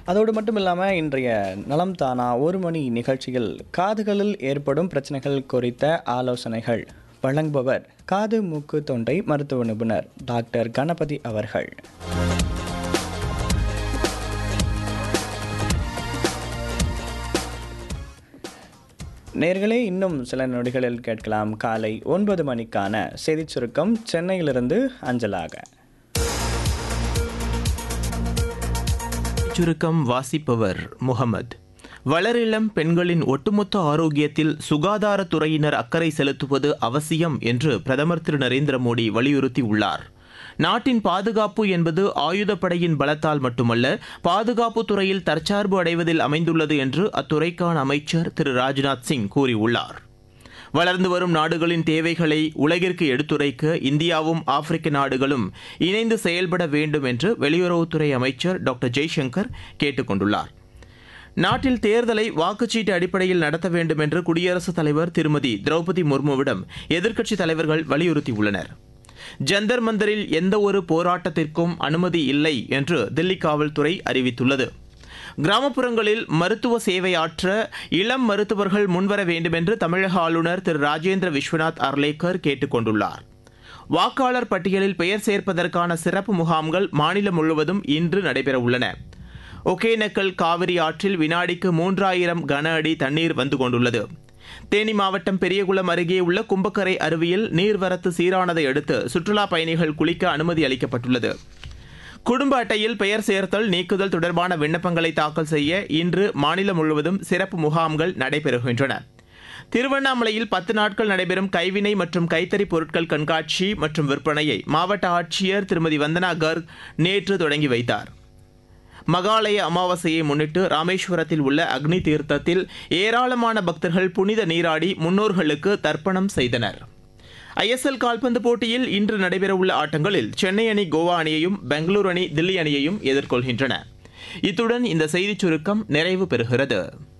அதோடு மட்டும் இல்லாமல் இன்றைய நலம் தானா ஒரு மணி நிகழ்ச்சியில் காதுகளில் ஏற்படும் பிரச்சனைகள் குறித்த ஆலோசனைகள் வழங்குபவர் காது மூக்கு தொண்டை மருத்துவ நிபுணர் டாக்டர் கணபதி அவர்கள் நேர்களே இன்னும் சில நொடிகளில் கேட்கலாம் காலை ஒன்பது மணிக்கான செய்திச் சுருக்கம் சென்னையிலிருந்து அஞ்சலாக சுருக்கம் வாசிப்பவர் முகமது வளரிளம் பெண்களின் ஒட்டுமொத்த ஆரோக்கியத்தில் சுகாதாரத்துறையினர் அக்கறை செலுத்துவது அவசியம் என்று பிரதமர் திரு நரேந்திர மோடி வலியுறுத்தியுள்ளார் நாட்டின் பாதுகாப்பு என்பது ஆயுதப்படையின் பலத்தால் மட்டுமல்ல பாதுகாப்பு துறையில் தற்சார்பு அடைவதில் அமைந்துள்ளது என்று அத்துறைக்கான அமைச்சர் திரு ராஜ்நாத் சிங் கூறியுள்ளார் வளர்ந்து வரும் நாடுகளின் தேவைகளை உலகிற்கு எடுத்துரைக்க இந்தியாவும் ஆப்பிரிக்க நாடுகளும் இணைந்து செயல்பட வேண்டும் என்று வெளியுறவுத்துறை அமைச்சர் டாக்டர் ஜெய்சங்கர் கேட்டுக் கொண்டுள்ளார் நாட்டில் தேர்தலை வாக்குச்சீட்டு அடிப்படையில் நடத்த வேண்டும் என்று குடியரசுத் தலைவர் திருமதி திரௌபதி முர்முவிடம் எதிர்க்கட்சித் தலைவர்கள் வலியுறுத்தியுள்ளனர் ஜந்தர் மந்தரில் எந்த ஒரு போராட்டத்திற்கும் அனுமதி இல்லை என்று தில்லி காவல்துறை அறிவித்துள்ளது கிராமப்புறங்களில் மருத்துவ சேவையாற்ற இளம் மருத்துவர்கள் முன்வர வேண்டும் என்று தமிழக ஆளுநர் திரு ராஜேந்திர விஸ்வநாத் அர்லேக்கர் கேட்டுக் கொண்டுள்ளார் வாக்காளர் பட்டியலில் பெயர் சேர்ப்பதற்கான சிறப்பு முகாம்கள் மாநிலம் முழுவதும் இன்று நடைபெறவுள்ளன ஒகேனக்கல் காவிரி ஆற்றில் வினாடிக்கு மூன்றாயிரம் கன அடி தண்ணீர் வந்து கொண்டுள்ளது தேனி மாவட்டம் பெரியகுளம் அருகே உள்ள கும்பக்கரை அருவியில் நீர்வரத்து சீரானதை அடுத்து சுற்றுலா பயணிகள் குளிக்க அனுமதி அளிக்கப்பட்டுள்ளது குடும்ப அட்டையில் பெயர் சேர்த்தல் நீக்குதல் தொடர்பான விண்ணப்பங்களை தாக்கல் செய்ய இன்று மாநிலம் முழுவதும் சிறப்பு முகாம்கள் நடைபெறுகின்றன திருவண்ணாமலையில் பத்து நாட்கள் நடைபெறும் கைவினை மற்றும் கைத்தறி பொருட்கள் கண்காட்சி மற்றும் விற்பனையை மாவட்ட ஆட்சியர் திருமதி வந்தனா கர்க் நேற்று தொடங்கி வைத்தார் மகாலய அமாவாசையை முன்னிட்டு ராமேஸ்வரத்தில் உள்ள அக்னி தீர்த்தத்தில் ஏராளமான பக்தர்கள் புனித நீராடி முன்னோர்களுக்கு தர்ப்பணம் செய்தனர் ஐஎஸ்எல் கால்பந்து போட்டியில் இன்று நடைபெறவுள்ள ஆட்டங்களில் சென்னை அணி கோவா அணியையும் பெங்களூரு அணி தில்லி அணியையும் எதிர்கொள்கின்றன இத்துடன் இந்த செய்திச் சுருக்கம் நிறைவு பெறுகிறது